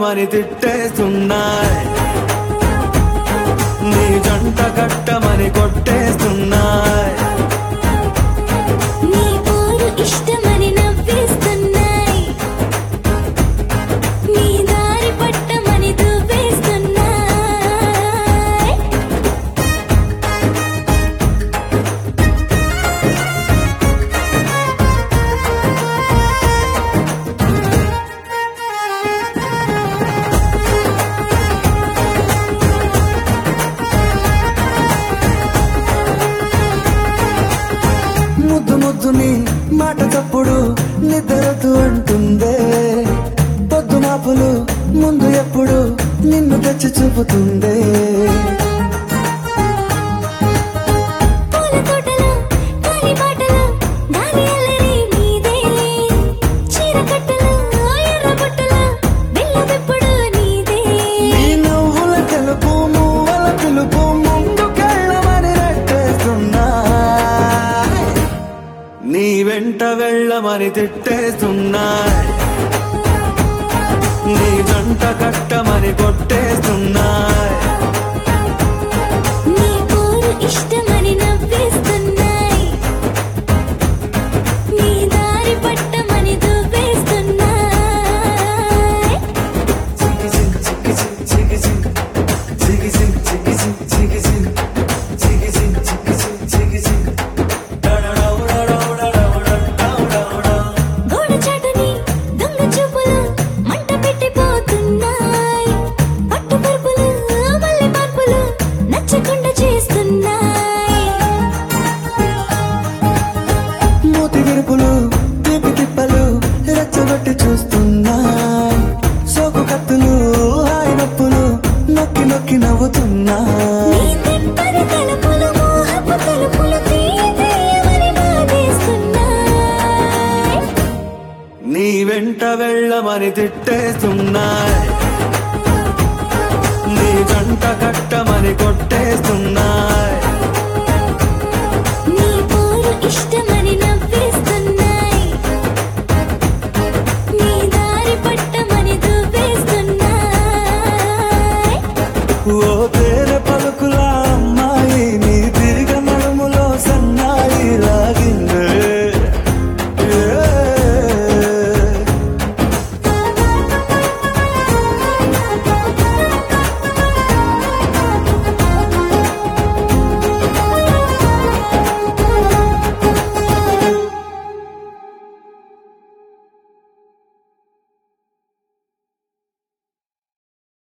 వెళ్ళమని తిట్టేస్తున్నాయి నీ జంట కట్టమని కొట్టేస్తున్నాయి నీ పోరు ఇష్టమని నవ్విస్తున్నాయి నీ దారి పట్టమని దువ్వేస్తున్నాయి ముద్దు ముద్దుని మాట తప్పుడు నిద్రతు అంటుందే పొద్దు మాపులు ముందు ఎప్పుడు నిన్ను తెచ్చి చూపుతుందే పూల తోటలో గాలి బాటలో గాలి అల్లరి నీదేలే చీర కట్టలో ఎర్ర బుట్టలో బిల్ల విప్పుడు నీదే నీ నువ్వుల తెలుపు మువ్వల పిలుపు ముందుకెళ్ళమని రెట్టేస్తున్నా నీ వెంట వెళ్ళమని తిట్టేస్తున్నాయి నీ జంట కట్టమని కొట్టేస్తున్నాయి నీ పోరు ఇష్టమని నవ్వేస్తున్నాయి నీ దారి పట్టమని దువ్వేస్తున్నాయి గోడ చాటుని దొంగ చూపులు మంట పెట్టిపోతున్నాయి పట్టు పరుపులు మల్లె మార్పులు నచ్చకుండా చేస్తున్నాయి మూతి విరుపులు తీపి తిప్పలు రెచ్చగొట్టి చూస్తున్నా సోకు కత్తులు హాయి నొప్పులు నొక్కి నొక్కి నవ్వుతున్నా నీ తిప్పని తలుపులు మోహపు తలుపులు తీయమని బాధేస్తున్నాయి నీ వెంట వెళ్ళమని తిట్టేస్తున్నాయి నీ జంట కట్టమని కొట్టేస్తున్నాయి నీ పోరు ఇష్టమని నవ్వేస్తున్నాయి నీ దారి పట్టమని దువ్వేస్తున్నాయి ఓ తేనె